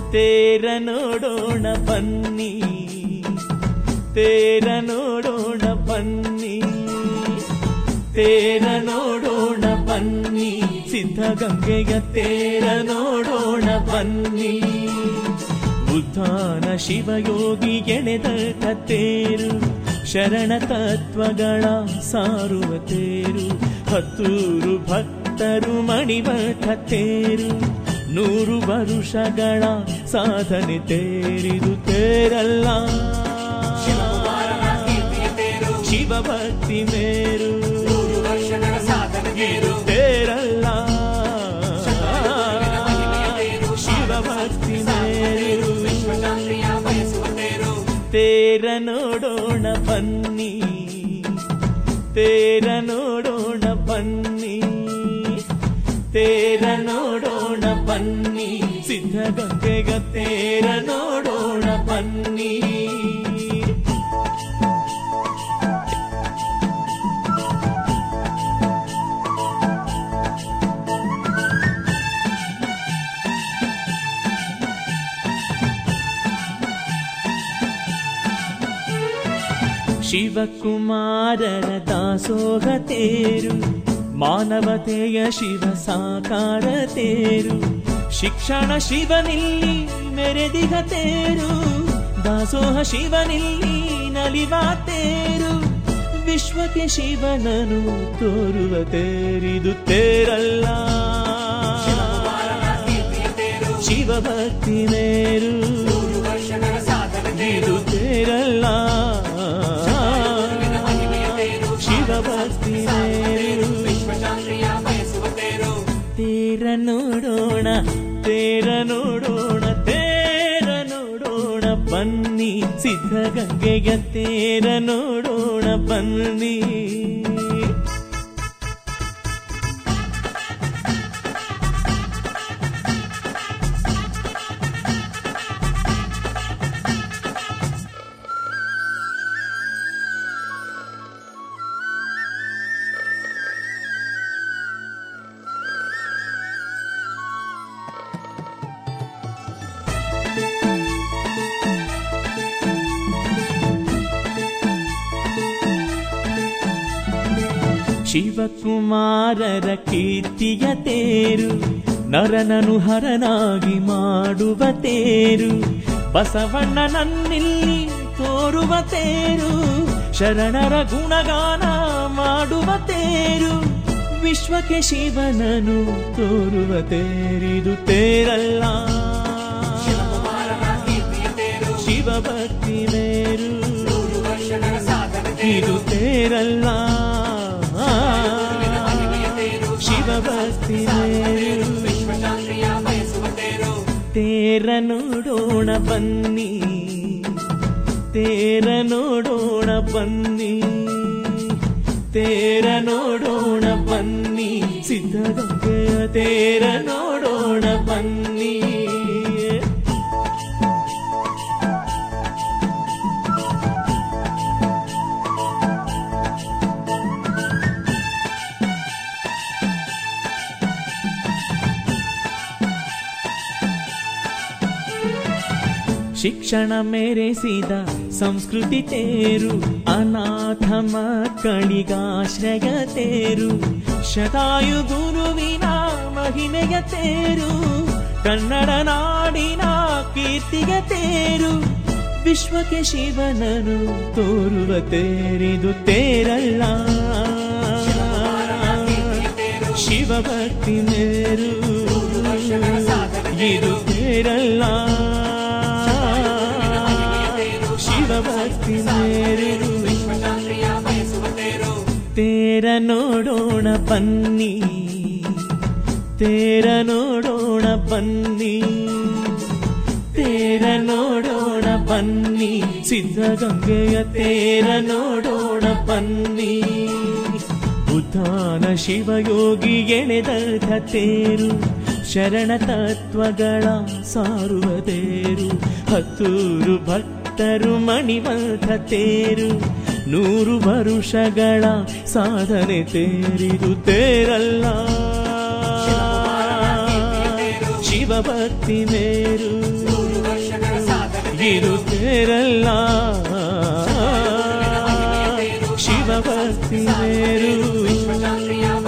ತೇರ ನೋಡೋಣ ಬನ್ನಿ ತೇರ ನೋಡೋಣ ಬನ್ನಿ ತೇರ ನೋಡೋಣ ಬನ್ನಿ ಸಿದ್ಧಗಂಗೆಯ ತೇರ ನೋಡೋಣ ಬನ್ನಿ ಉತ್ಥಾನ ಶಿವಯೋಗಿ ಎಣೆದಟ ತೇರು ಶರಣ ತತ್ವಗಳ ಸಾರುವ ತೇರು ಹತ್ತೂರು ಭಕ್ತರು ಮಣಿಮಠ ತೇರು ನೂರು ವರುಷಗಳ ಸಾಧನೆ ತೇರಿದು ತೇರಲ್ಲ ಶಿವಕುಮಾರನ ಕೀರ್ತಿಯ ತೇರು ಶಿವಭಕ್ತಿ ಮೇರು ನೂರು ವರ್ಷಗಳ ಸಾಧನೆ ತೇರು ತೇರಲ್ಲ ಶತಾಯುಗದ ಮಹಿಮೆಯ ತೇರು ಶಿವಭಕ್ತಿ ಮೇರು ವಿಶ್ವಶಾಂತಿಯ ಬಯಸುವ ತೇರು ತೇರ ನೋಡೋಣ ಬನ್ನಿ ತೇರ ನೋಡೋಣ ಬನ್ನಿ ತೇರ ನೋಡೋಣ ಬನ್ನಿ ಸಿದ್ಧಗಂಗೆಗ ತೇರ ನೋಡೋಣ ಬನ್ನಿ ಶಿವಕುಮಾರರ ದಾಸೋಹ ತೇರು ಮಾನವತೆಯ ಶಿವ ಸಾಕಾರ ತೇರು ಶಿಕ್ಷಣ ಶಿವನಿಲ್ಲಿ ಮೆರೆದಿಗ ತೇರು ದಾಸೋಹ ಶಿವನಿಲ್ಲಿ ನಲಿವ ತೇರು ವಿಶ್ವಕ್ಕೆ ಶಿವನನು ತೋರುವ ತೇರಿದು ತೇರಲ್ಲ ಶಿವಕುಮಾರನ ಕೀರ್ತಿಯ ತೇರು ಶಿವಭಕ್ತಿ ಮೇರು ನೂರು ವರ್ಷಗಳ ಸಾಧನೆ ಇದು ತೇರು ತೇರಲ್ಲ ಶತಾಯುಗದ ಮಹಿಮೆಯ ತೇರು ಶಿವಭಕ್ತಿ ಮೇರು ವಿಶ್ವಶಾಂತಿಯ ಬಯಸುವ ತೇರು ತೇರ ನೋಡೋಣ ತೇರ ನೋಡೋಣ ತೇರ ನೋಡೋಣ ಬನ್ನಿ ಸಿದ್ಧಗಂಗೆಯ ತೇರ ನೋಡೋಣ ಬನ್ನಿ ಶಿವಕುಮಾರರ ಕೀರ್ತಿಯ ತೇರು ನರನನು ಹರನಾಗಿ ಮಾಡುವ ತೇರು ಬಸವಣ್ಣನನ್ನಿಲ್ಲಿ ತೋರುವ ತೇರು ಶರಣರ ಗುಣಗಾನ ಮಾಡುವ ತೇರು ವಿಶ್ವಕ್ಕೆ ಶಿವನನು ತೋರುವ ತೇರಿದು ತೇರಲ್ಲ ಶಿವಕುಮಾರನ ಕೀರ್ತಿಯ ತೇರು ಶಿವಭಕ್ತಿ ಮೇರು ನೂರು ವರ್ಷಗಳ ಸಾಧನೆ ಇದು ತೇರು ತೇರಲ್ಲ ಶತಾಯುಗದ ಮಹಿಮೆಯ ತೇರು ಶಿವಭಕ್ತಿ ಮೇರು ವಿಶ್ವಶಾಂತಿಯ ಬಯಸುವ ತೇರು ತೇರ ನೋಡೋಣ ಬನ್ನಿ ತೇರ ನೋಡೋಣ ಬನ್ನಿ ತೇರ ನೋಡೋಣ ಬನ್ನಿ ಸಿದ್ಧಗಂಗೆಯ ತೇರ ನೋಡೋಣ ಬನ್ನಿ ಶಿಕ್ಷಣ ಮೆರೆಸಿದ ಸಂಸ್ಕೃತಿ ತೇರು ಅನಾಥ ಮಕ್ಕಳಿಗಾಶ್ರಯ ತೇರು ಶತಾಯು ಗುರುವಿನ ಮಹಿಮೆಯ ತೇರು ಕನ್ನಡ ನಾಡಿನ ಕೀರ್ತಿಯ ತೇರು ವಿಶ್ವಕ್ಕೆ ಶಿವನನು ತೋರುವ ತೇರಿದು ತೇರಲ್ಲ ಶಿವಭಕ್ತಿ ಮೇರು ಇದು ತೇರಲ್ಲ ಶಿವಭಕ್ತಿ ಮೇರು ವಿಶ್ವಶಾಂತಿಯ ಬಯಸುವ ತೇರು ತೇರ ನೋಡೋಣ ಬನ್ನಿ ತೇರ ನೋಡೋಣ ಬನ್ನಿ ತೇರ ನೋಡೋಣ ಬನ್ನಿ ಸಿದ್ಧಗಂಗೆಯ ತೇರ ನೋಡೋಣ ಬನ್ನಿ ಉದ್ಧಾನ ಶಿವಯೋಗಿ ಎಣೆದ ತೇರು ಶರಣ ತತ್ವಗಳ ಸಾರುವ ತೇರು ಹತ್ತೂರು ಭಕ್ತರು ಮಣಿವಂಥ ತೇರು ನೂರು ವರುಷಗಳ ಸಾಧನೆ ತೇರಿದು ತೇರಲ್ಲ ಶಿವಭಕ್ತಿ ಮೇರು ಇದು ತೇರಲ್ಲ ಶಿವಭಕ್ತಿ ಬೇರು ವಿಶ್ವಶಾಂತಿಯ